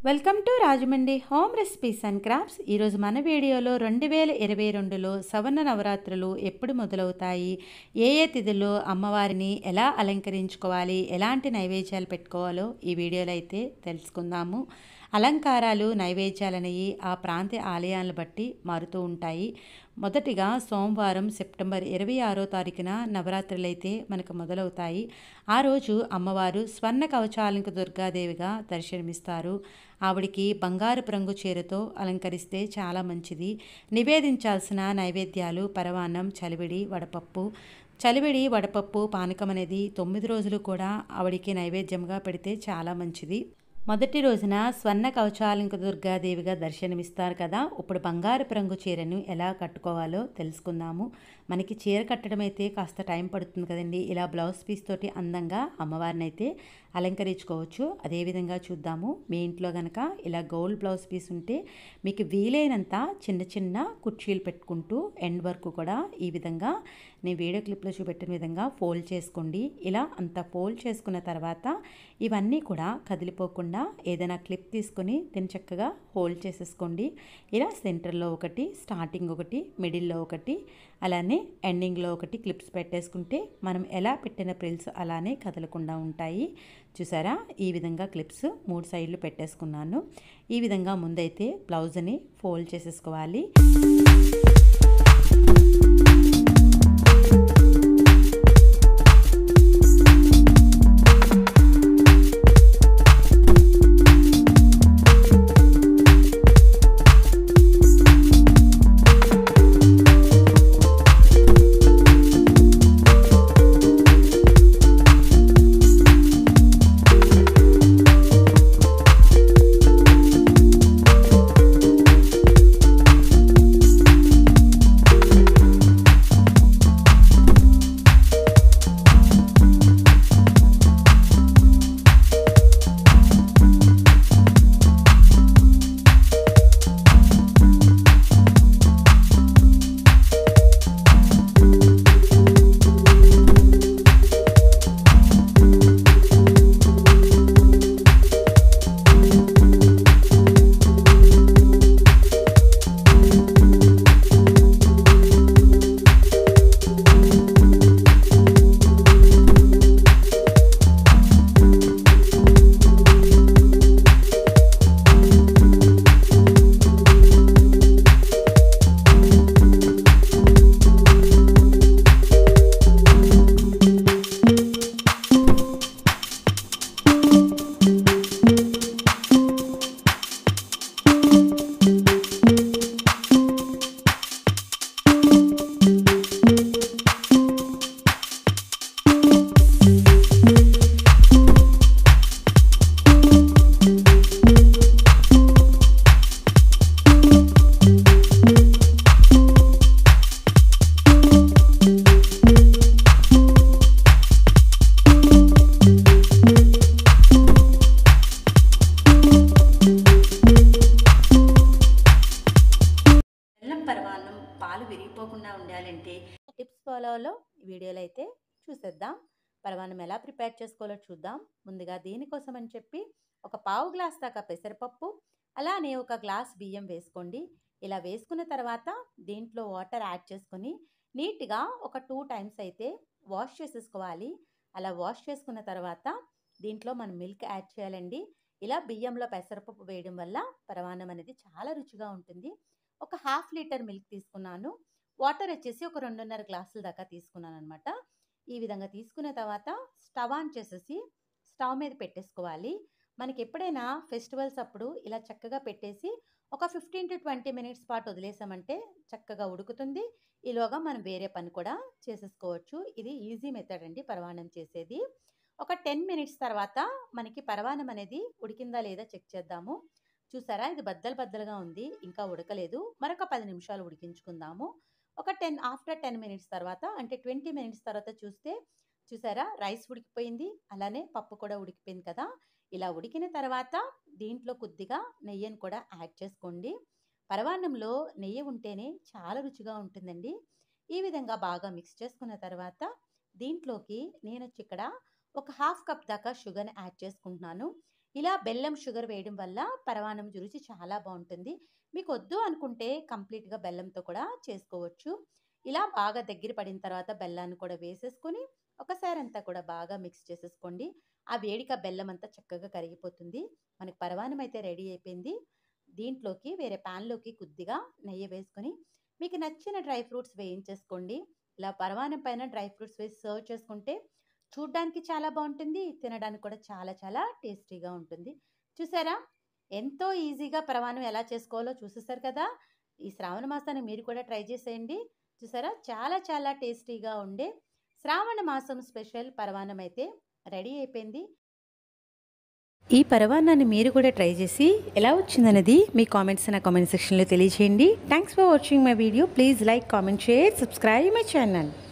welcome to Rajahmundry home recipes and crafts ఈరోజు మన వీడియోలో రెండు వేల ఇరవై రెండులో సవర్ణ నవరాత్రులు ఎప్పుడు మొదలవుతాయి ఏ ఏ తిథుల్లో అమ్మవారిని ఎలా అలంకరించుకోవాలి ఎలాంటి నైవేద్యాలు పెట్టుకోవాలో ఈ వీడియోలో అయితే తెలుసుకుందాము అలంకారాలు నైవేద్యాలు అనేవి ఆ ప్రాంత ఆలయాలను బట్టి మారుతూ ఉంటాయి మొదటిగా సోమవారం సెప్టెంబర్ ఇరవై ఆరో తారీఖున నవరాత్రులు అయితే మనకు మొదలవుతాయి ఆ రోజు అమ్మవారు స్వర్ణ కవచాలంక దుర్గాదేవిగా దర్శనమిస్తారు ఆవిడికి బంగారు రంగు చీరతో అలంకరిస్తే చాలా మంచిది నివేదించాల్సిన నైవేద్యాలు పరవాన్నం చలివిడి వడపప్పు చలివిడి వడపప్పు పానకం అనేది తొమ్మిది రోజులు కూడా ఆవిడికి నైవేద్యంగా పెడితే చాలా మంచిది మొదటి రోజున స్వర్ణ కవచాలంక దుర్గాదేవిగా దర్శనమిస్తారు కదా ఇప్పుడు బంగారు రంగు చీరను ఎలా కట్టుకోవాలో తెలుసుకుందాము మనకి చీర కట్టడం అయితే కాస్త టైం పడుతుంది కదండి ఇలా బ్లౌజ్ పీస్ తోటి అందంగా అమ్మవారిని అయితే అలంకరించుకోవచ్చు అదేవిధంగా చూద్దాము మీ ఇంట్లో కనుక ఇలా గోల్డ్ బ్లౌజ్ పీస్ ఉంటే మీకు వీలైనంత చిన్న చిన్న కుర్చీలు పెట్టుకుంటూ ఎండ్ వరకు కూడా ఈ విధంగా నేను వీడియో క్లిప్లో చూపెట్టిన విధంగా ఫోల్డ్ చేసుకోండి ఇలా అంత ఫోల్డ్ చేసుకున్న తర్వాత ఇవన్నీ కూడా కదిలిపోకుండా ఏదైనా క్లిప్ తీసుకొని దీన్ని చక్కగా హోల్డ్ చేసేసుకోండి ఇలా సెంటర్లో ఒకటి స్టార్టింగ్ ఒకటి మిడిల్లో ఒకటి అలానే ఎండింగ్లో ఒకటి క్లిప్స్ పెట్టేసుకుంటే మనం ఎలా పెట్టిన ప్రిల్స్ అలానే కదలకుండా ఉంటాయి చూసారా ఈ విధంగా క్లిప్స్ మూడు సైడ్లు పెట్టేసుకున్నాను ఈ విధంగా ముందైతే బ్లౌజ్ని ఫోల్డ్ చేసేసుకోవాలి బెల్లం పరమాన్నం పాలు విరిగిపోకుండా ఉండాలంటే టిప్స్ ఫాలోలో వీడియోలో అయితే చూసేద్దాం పరమాన్నం ఎలా ప్రిపేర్ చేసుకోవాలో చూద్దాం ముందుగా దీనికోసం అని చెప్పి ఒక పావు గ్లాస్ దాకా పెసరపప్పు అలానే ఒక గ్లాస్ బియ్యం వేసుకోండి ఇలా వేసుకున్న తర్వాత దీంట్లో వాటర్ యాడ్ చేసుకొని నీట్గా ఒక టూ టైమ్స్ అయితే వాష్ చేసేసుకోవాలి అలా వాష్ చేసుకున్న తర్వాత దీంట్లో మనం మిల్క్ యాడ్ చేయాలండి ఇలా బియ్యంలో పెసరపప్పు వేయడం వల్ల పరమాన్నం అనేది చాలా రుచిగా ఉంటుంది ఒక హాఫ్ లీటర్ మిల్క్ తీసుకున్నాను వాటర్ వచ్చేసి ఒక రెండున్నర గ్లాసుల దాకా తీసుకున్నాను అనమాట ఈ విధంగా తీసుకున్న తర్వాత స్టవ్ ఆన్ చేసేసి స్టవ్ మీద పెట్టేసుకోవాలి మనకి ఎప్పుడైనా ఫెస్టివల్స్ అప్పుడు ఇలా చక్కగా పెట్టేసి ఒక ఫిఫ్టీన్ టు ట్వంటీ మినిట్స్ పాటు వదిలేసామంటే చక్కగా ఉడుకుతుంది ఈలోగా మనం వేరే పని కూడా చేసేసుకోవచ్చు ఇది ఈజీ మెథడ్ అండి పరవాణం చేసేది ఒక టెన్ మినిట్స్ తర్వాత మనకి పరవాణం అనేది ఉడికిందా లేదా చెక్ చేద్దాము చూసారా ఇది బద్దలు బద్దలుగా ఉంది ఇంకా ఉడకలేదు మరొక పది నిమిషాలు ఉడికించుకుందాము ఒక టెన్ ఆఫ్టర్ టెన్ మినిట్స్ తర్వాత అంటే ట్వంటీ మినిట్స్ తర్వాత చూస్తే చూసారా రైస్ ఉడికిపోయింది అలానే పప్పు కూడా ఉడికిపోయింది కదా ఇలా ఉడికిన తర్వాత దీంట్లో కొద్దిగా నెయ్యిని కూడా యాడ్ చేసుకోండి పరవాన్నంలో నెయ్యి ఉంటేనే చాలా రుచిగా ఉంటుందండి ఈ విధంగా బాగా మిక్స్ చేసుకున్న తర్వాత దీంట్లోకి నేను వచ్చి ఇక్కడ ఒక హాఫ్ కప్ దాకా షుగర్ని యాడ్ చేసుకుంటున్నాను ఇలా బెల్లం షుగర్ వేయడం వల్ల పరమాన్నం రుచి చాలా బాగుంటుంది మీకు వద్దు అనుకుంటే కంప్లీట్గా బెల్లంతో కూడా చేసుకోవచ్చు ఇలా బాగా దగ్గర పడిన తర్వాత బెల్లాన్ని కూడా వేసేసుకొని ఒకసారి అంతా కూడా బాగా మిక్స్ చేసేసుకోండి ఆ వేడిక బెల్లం అంతా చక్కగా కరిగిపోతుంది మనకి పరమాన్నం అయితే రెడీ అయిపోయింది దీంట్లోకి వేరే ప్యాన్లోకి కొద్దిగా నెయ్యి వేసుకొని మీకు నచ్చిన డ్రై ఫ్రూట్స్ వేయించేసుకోండి ఇలా పరమాన్నం పైన డ్రై ఫ్రూట్స్ వేసి సర్వ్ చేసుకుంటే చూడ్డానికి చాలా బాగుంటుంది తినడానికి కూడా చాలా చాలా టేస్టీగా ఉంటుంది చూసారా ఎంతో ఈజీగా పరమాన్నం ఎలా చేసుకోవాలో చూసేసారు కదా ఈ శ్రావణ మాసాన్ని మీరు కూడా ట్రై చేసేయండి చూసారా చాలా చాలా టేస్టీగా ఉండే శ్రావణ మాసం స్పెషల్ పరమాన్నం అయితే రెడీ అయిపోయింది ఈ పరవాన్నాన్ని మీరు కూడా ట్రై చేసి ఎలా వచ్చిందనేది మీ కామెంట్స్ నా కామెంట్ సెక్షన్లో తెలియజేయండి thanks for watching my video please like comment share subscribe my channel